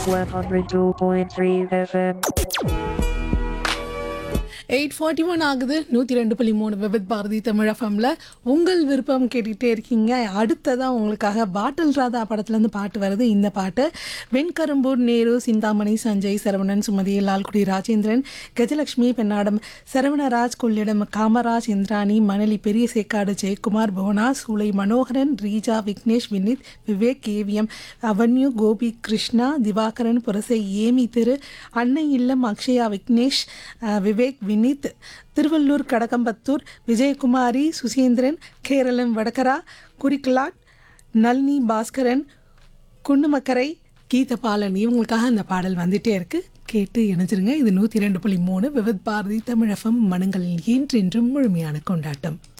102.3 FM. Eight forty one ஆகுது நூற்றி ரெண்டு புள்ளி மூணு விபத் பாரதி தமிழ் எஃப்எம்ல உங்கள் விருப்பம் கேட்டுகிட்டே இருக்கீங்க அடுத்ததாக உங்களுக்காக பாட்டில் ராதா படத்துலேருந்து பாட்டு வருது இந்த பாட்டு வெண்கரும்பூர் நேரு சிந்தாமணி சஞ்சய் சரவணன் சுமதி லால்குடி ராஜேந்திரன் கஜலட்சுமி பெண்ணாடம் சரவணராஜ் கொள்ளிடம் காமராஜ் இந்திராணி மணலி பெரிய Sekkadu Jayakumar Bhuvana Choolai Manoharan Reeja Vignesh Vineeth Vivek KVM avenue Gopi Krishna Diwakaran Purasai Amy Thiru Annai Illam Akshaya Vignesh அஹ், விவேக் வினித் திருவள்ளூர் கடகம்பத்தூர் விஜயகுமாரி சுசீந்திரன் கேரளம் வடகரா குறிக்கலாட் நளினி பாஸ்கரன் குண்டுமக்கரை கீதபாலன் இவங்களுக்காக அந்த பாடல் வந்துட்டே இருக்கு கேட்டு இணைஞ்சிருங்க இது நூற்றி ரெண்டு புள்ளி மூணு விவித் பாரதி தமிழகம் மனங்களில் என்றென்றும் முழுமையான கொண்டாட்டம்